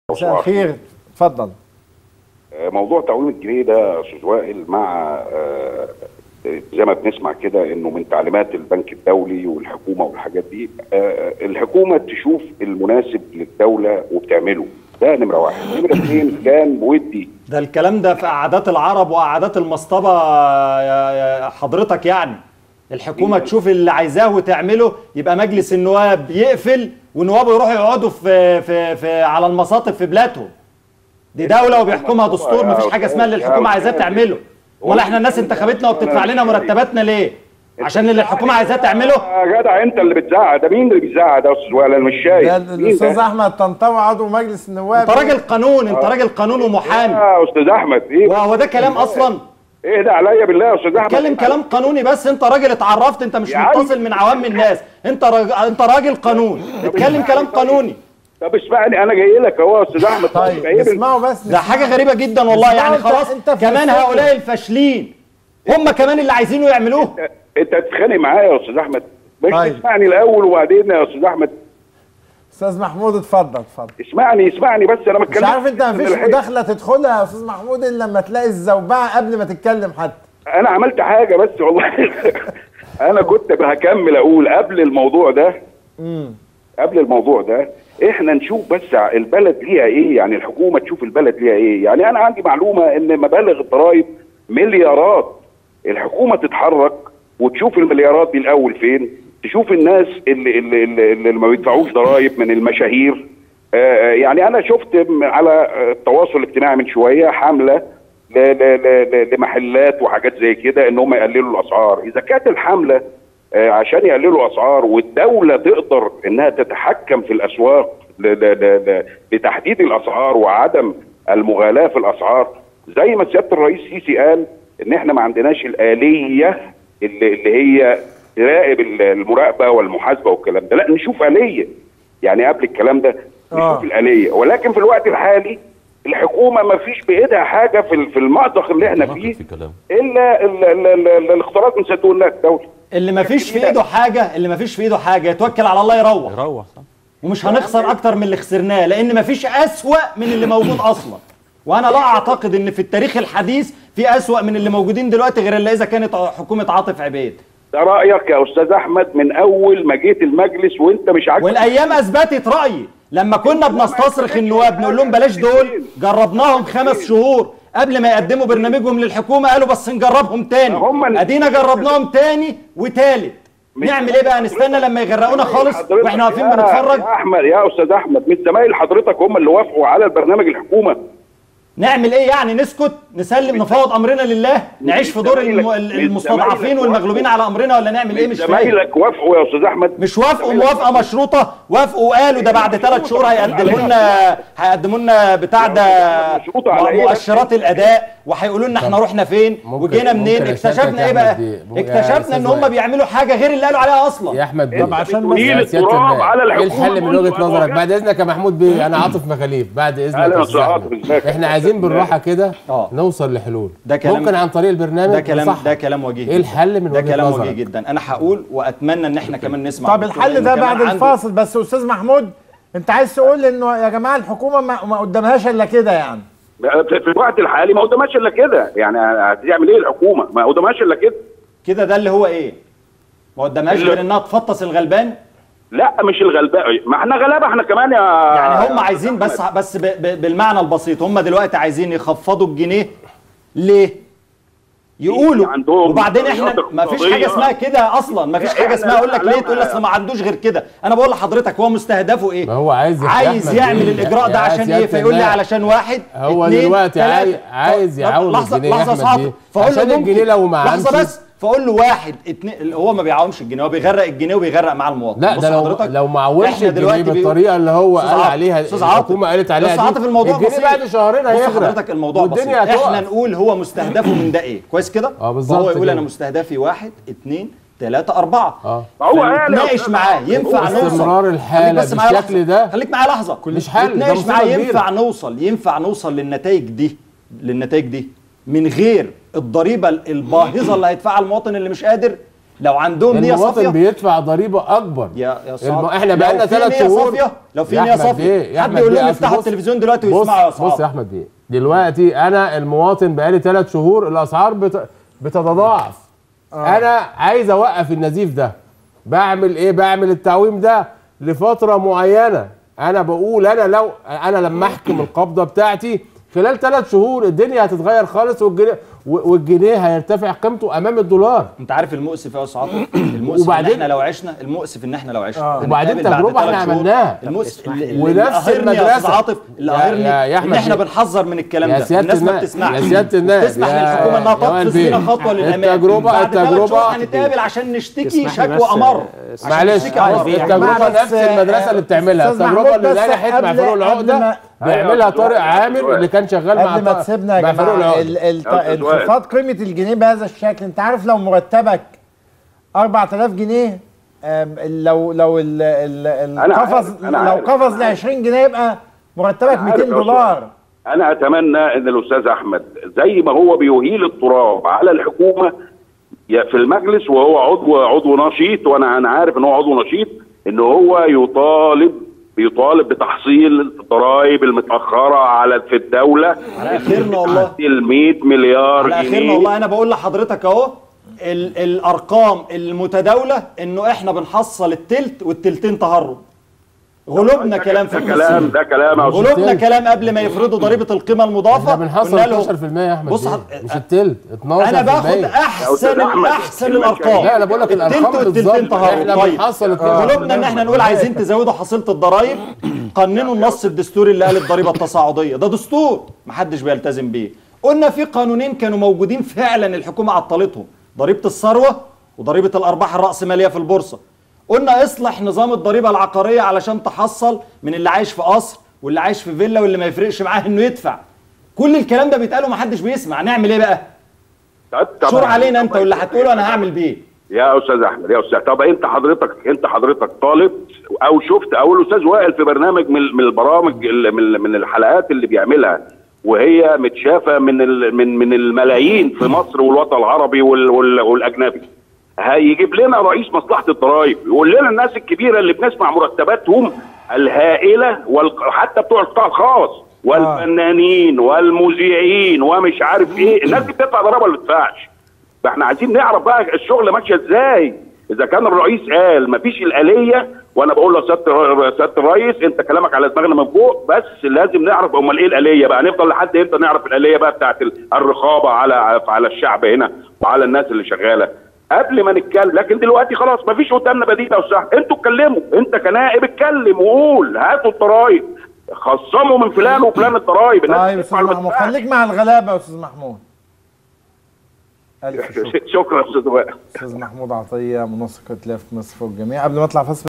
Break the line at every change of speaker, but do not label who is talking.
مساء الخير اتفضل
موضوع تعويم الجنيه ده يا استاذ وائل مع آه، زي ما بنسمع كده انه من تعليمات البنك الدولي والحكومه والحاجات دي آه، الحكومه تشوف المناسب للدوله وبتعمله ده نمره واحد نمره اثنين كان مودي
ده الكلام ده في قعدات العرب وقعدات المصطبة يا يا حضرتك يعني الحكومة تشوف اللي عايزاه وتعمله يبقى مجلس النواب يقفل ونوابه يروحوا يقعدوا في في في على المصاطب في بلادهم دي دولة وبيحكمها دستور مفيش حاجة اسمها اللي الحكومة عايزاه تعمله ولا احنا الناس انتخبتنا وبتدفع لنا مرتباتنا ليه؟ عشان اللي الحكومة عايزاه تعمله
يا جدع انت اللي بتزعق ده مين اللي بيزعق ده يا استاذ وائل انا مش شايف
ده
مين
الاستاذ
ده؟
احمد طنطاوي عضو مجلس النواب
انت راجل قانون انت راجل قانون ومحامي
يا استاذ احمد ايه
وهو ده كلام اصلا
ايه ده عليا بالله يا استاذ احمد
اتكلم كلام قانوني بس انت راجل اتعرفت انت مش
يا عم.
متصل من عوام الناس انت راجل انت راجل قانون اتكلم كلام قانوني
طب اسمعني انا جاي لك اهو يا استاذ احمد
طيب
جاي لك.
اسمعوا بس
ده حاجه غريبه جدا والله
اسمعوا
يعني
انت-
خلاص
انت في
كمان
السجن.
هؤلاء الفاشلين هم كمان اللي عايزينه يعملوه
انت تتخانق معايا يا استاذ احمد مش
طيب.
تسمعني الاول وبعدين يا استاذ احمد
استاذ محمود اتفضل اتفضل
اسمعني اسمعني بس انا
مش
بتكلم
عارف انت مفيش مداخله تدخلها يا استاذ محمود الا لما تلاقي الزوبعه قبل ما تتكلم حتى
انا عملت حاجه بس والله انا كنت هكمل اقول قبل الموضوع ده
امم
قبل الموضوع ده احنا نشوف بس البلد ليها ايه يعني الحكومه تشوف البلد ليها ايه يعني انا عندي معلومه ان مبالغ الضرائب مليارات الحكومه تتحرك وتشوف المليارات دي الاول فين تشوف الناس اللي اللي, اللي, اللي ما بيدفعوش ضرائب من المشاهير آه، يعني انا شفت م- على آه، التواصل الاجتماعي من شويه حمله ل- ل- ل- ل- لمحلات وحاجات زي كده ان هم يقللوا الاسعار اذا كانت الحمله آه، عشان يقللوا اسعار والدوله تقدر انها تتحكم في الاسواق ل- ل- ل- ل- لتحديد الاسعار وعدم المغالاه في الاسعار زي ما سياده الرئيس سيسي قال ان احنا ما عندناش الاليه اللي, اللي هي تراقب ال- المراقبه والمحاسبه والكلام ده لا نشوف اليه يعني قبل الكلام ده نشوف
آه.
الاليه ولكن في الوقت الحالي الحكومه ما فيش بايدها حاجه في ال- في المأزق اللي احنا فيه
في كلام
الا ال- ال- ال- ال- الاختراق من صندوق الله الدولي
اللي ما فيش في ايده حاجه اللي ما فيش في ايده حاجه يتوكل على الله يروح
يروح صح
ومش هنخسر اكتر من اللي خسرناه لان ما فيش اسوأ من اللي موجود اصلا وانا لا اعتقد ان في التاريخ الحديث في اسوأ من اللي موجودين دلوقتي غير الا اذا كانت حكومه عاطف عبيد
ده رايك يا استاذ احمد من اول ما جيت المجلس وانت مش عاجبك
والايام اثبتت رايي لما كنا بنستصرخ النواب نقول لهم بلاش دول جربناهم خمس شهور قبل ما يقدموا برنامجهم للحكومه قالوا بس نجربهم تاني
هم ال-
ادينا جربناهم تاني وتالت
مش
نعمل ايه بقى نستنى لما يغرقونا خالص
حضرتك
واحنا واقفين
يا-
بنتفرج
يا احمد يا استاذ احمد مش زمايل حضرتك هم اللي وافقوا على البرنامج الحكومه
نعمل ايه يعني نسكت نسلم نفوض امرنا لله نعيش في دور الم-
زمايلك-
المستضعفين
زمايلك
والمغلوبين على امرنا ولا نعمل ايه مش فاهم
زمايلك وافقوا يا استاذ احمد
مش وافقوا
زمايلك
موافقه مشروطه وافقوا وقالوا ده بعد ثلاث شهور هيقدموا لنا هيقدموا لنا بتاع ده
مشروطة على إيه؟
مؤشرات الاداء وهيقولوا لنا احنا رحنا فين
ممكن-
وجينا منين
ممكن
اكتشفنا
أشاركك
ايه
يا
بقى
أحمد دي- ممكن- يا
اكتشفنا
أستاذ
ان هم
وائل.
بيعملوا حاجه غير اللي قالوا عليها اصلا
يا احمد بيه
طب عشان بس
تقيل
يا سيادة
التراب
النائب.
على
ايه
الحكومه
الحل من وجهه نظرك بعد اذنك يا محمود بيه انا عاطف مخاليف بعد اذنك
أهلا
يا
وسهلا
أستاذ
عاطف،
أحمد.
ازيك؟
احنا عايزين بالراحه كده
آه.
نوصل لحلول
ده كلام-
ممكن عن طريق البرنامج
ده كلام
صح.
ده كلام وجيه
ايه الحل من
ده
وجهه
كلام وجيه
نظرك
جدا انا هقول واتمنى ان احنا كمان نسمع
طب
الدكتور
الحل
لأنه
ده
كمان
بعد
عنده-
الفاصل بس استاذ محمود انت عايز تقول انه يا جماعه الحكومه ما, ما قدامهاش الا كده يعني
في في الوقت الحالي ما قدامهاش الا كده يعني هتعمل ايه الحكومه ما قدامهاش الا كده
كده ده اللي هو ايه ما قدامهاش
اللي-
غير انها تفطس الغلبان
لا مش الغلبان ما احنا غلابه احنا كمان يا
يعني هم
يا
عايزين بس
أحمد.
بس ب- ب- بالمعنى البسيط هم دلوقتي عايزين يخفضوا الجنيه ليه؟ يقولوا
عندهم
وبعدين احنا
نظريات
ما فيش
اقتصادية.
حاجه اسمها كده اصلا ما فيش حاجه
إحنا
اسمها اقول لك ليه
نعلمها.
تقول اصل ما عندوش غير كده انا بقول لحضرتك هو مستهدفه ايه
ما هو عايز يا
عايز
أحمد
يعمل
إيه؟
الاجراء ده
يا
عشان
سيادة
ايه فيقول لي
النائب.
علشان واحد
هو
اتنين،
دلوقتي
تلاتة.
عايز عايز
طب
يعاون
لحظة-
الجنيه يا
لحظة
احمد
صعبة.
بيه
فاقول له
عشان
ممكن-
الجنيه لو ما
لحظه
عمش
بس فاقول له واحد اتنين هو ما بيعاومش الجنيه هو بيغرق الجنيه وبيغرق مع المواطن
لا
بص
ده لو
حضرتك،
لو ما عومش
إحنا
الجنيه
دلوقتي بيقول-
بالطريقه اللي هو
أستاذ
قال
عاطف،
عليها
أستاذ عاطف.
الحكومه قالت عليها
أستاذ
دي،
عاطف الموضوع
الجنيه
بسيط.
بعد شهرين
بص
هيغرق
حضرتك الموضوع بسيط
والدنيا
احنا
هتقع
نقول هو مستهدفه من ده ايه كويس كده
اه بالظبط
هو يقول
كده.
انا مستهدفي واحد اتنين تلاتة أربعة
اه
ما هو قال يا
نتناقش
أستاذ
معاه
أحمد.
ينفع
هو
نوصل
استمرار الحالة
خليك بس معايا
بالشكل
لحظة.
ده
خليك معايا لحظة
مش حل، ده
نتناقش
مصيبة
معاه
كبيرة.
ينفع نوصل ينفع نوصل للنتائج دي للنتائج دي من غير الضريبة الباهظة اللي هيدفعها المواطن اللي مش قادر لو عندهم نيه
المواطن
صافيه
بيدفع ضريبه اكبر
يا يا
الم...
صاحب
احنا بقالنا
لو في
ثلاث
نية
شهور
صافية لو في
يا
نيه
أحمد بيه،
صافيه
يا
حد
أحمد
يقول
بيه،
لهم
أصل
افتحوا
بص-
التلفزيون دلوقتي
بص
ويسمعوا يا
بص يا
صاحب
احمد بيه دلوقتي انا المواطن بقالي ثلاث شهور الاسعار بت... بتتضاعف انا عايز اوقف النزيف ده بعمل ايه بعمل التعويم ده لفتره معينه انا بقول انا لو انا لما احكم القبضه بتاعتي خلال ثلاث شهور الدنيا هتتغير خالص والجنيه والجنيه هيرتفع قيمته امام الدولار
انت عارف المؤسف يا استاذ عاطف المؤسف ان
وبعدين-
احنا لو عشنا المؤسف ان احنا لو عشنا
آه.
وبعدين
هنتقابل بعد
تجربة
ثلاث
احنا
شهور.
عملناها.
المؤسف اللي اللي
ونفس
قاهرني يا استاذ
المدرسة.
عاطف اللي
يا-
قاهرني
يا- يا
ان
أحمد
احنا
بيه.
بنحذر من الكلام
يا
ده
سيادة
الناس ما
الناس-
بتسمعش
يا سيادة الناس،
تسمح
يا
للحكومه انها
جمال
تقفز
بيه.
بينا خطوه للامام
التجربة-
بعد ثلاث
التجربة-
شهور هنتقابل عشان نشتكي
تسمح لي
شكوى
بس،
امر
آه،
معلش
نشتكي أمر.
التجربه
بس،
نفس المدرسه اللي بتعملها
أستاذ
التجربه
محمود
اللي
بس
نجحت مع
قبل-
فاروق
قبل
العقده
ما-
بيعملها
أيوة،
طارق
أستاذ
عامر
وائل.
اللي كان شغال مع
قبل ما
طارق-
تسيبنا يا
مع فاروق
جماعه
العقدة.
ال- ال-
يا أستاذ وائل.
انخفاض قيمه الجنيه بهذا الشكل انت عارف لو مرتبك 4000 جنيه آم، لو لو ال- ال-
أنا عارف،
القفز
أنا
لو
عارف،
قفز ل
أنا عارف.
20 جنيه يبقى مرتبك
أنا عارف
200
يا
دولار
انا اتمنى ان الاستاذ احمد زي ما هو بيهيل التراب على الحكومه يا في المجلس وهو عضو عضو نشيط وانا انا عارف ان هو عضو نشيط ان هو يطالب بيطالب بتحصيل الضرائب المتاخره على في الدوله
على اخرنا والله
ال 100 مليار
على اخرنا
جنيه
والله انا بقول لحضرتك اهو ال- الارقام المتداوله انه احنا بنحصل التلت والتلتين تهرب غلوبنا
ده-
كلام في
ده كلام
القصه
ده كلام يا أستاذ.
غلوبنا كلام قبل ما يفرضوا ضريبه القيمه المضافه
احنا بنحصل
قلنا لهم
12% يا احمد
بص
بيه.
حض-
مش التلت 12%
انا باخد
يا
احسن
أستاذ أحمد،
احسن
كلمة
الارقام
لا انا بقول لك
التلت
الارقام
والتلتين
بالظبط
تهرب
احنا
طيب
بنحصل
غلوبنا ان احنا نقول عايزين تزودوا حصيله الضرايب قننوا النص الدستوري اللي قال الضريبه التصاعديه ده دستور محدش بيلتزم بيه قلنا في قانونين كانوا موجودين فعلا الحكومه عطلتهم ضريبه الثروه وضريبه الارباح الراسماليه في البورصه قلنا اصلح نظام الضريبه العقاريه علشان تحصل من اللي عايش في قصر واللي عايش في فيلا واللي ما يفرقش معاه انه يدفع كل الكلام ده بيتقال ومحدش بيسمع نعمل ايه بقى
طب- طب-
شور علينا انت واللي هتقوله انا هعمل بيه
يا استاذ احمد يا استاذ طب انت حضرتك انت حضرتك طالب او شفت او الاستاذ وائل في برنامج من من البرامج ال- من من الحلقات اللي بيعملها وهي متشافه من ال- من من الملايين في مصر والوطن العربي وال وال والاجنبي هيجيب لنا رئيس مصلحه الضرائب يقول لنا الناس الكبيره اللي بنسمع مرتباتهم الهائله وحتى بتوع القطاع الخاص والفنانين والمذيعين ومش عارف ايه الناس دي بتدفع ضرائب ولا ما بتدفعش فاحنا عايزين نعرف بقى الشغل ماشيه ازاي اذا كان الرئيس قال مفيش الاليه وانا بقول له سياده الر- سياده الرئيس انت كلامك على دماغنا من فوق بس لازم نعرف امال ايه الاليه بقى نفضل لحد امتى نعرف الاليه بقى بتاعت ال- الرقابه على على الشعب هنا وعلى الناس اللي شغاله قبل ما نتكلم لكن دلوقتي خلاص مفيش قدامنا بديل يا استاذ انتوا اتكلموا انت كنائب اتكلم وقول هاتوا الضرايب خصموا من فلان وفلان الضرايب الناس
طيب
بتدفع
استاذ
ولا ما
محمود
بتدفعش.
خليك مع الغلابه يا استاذ محمود الف شكر
شكرا يا استاذ وائل
استاذ محمود عطيه منسق ائتلاف مصر فوق الجميع قبل ما اطلع فاصل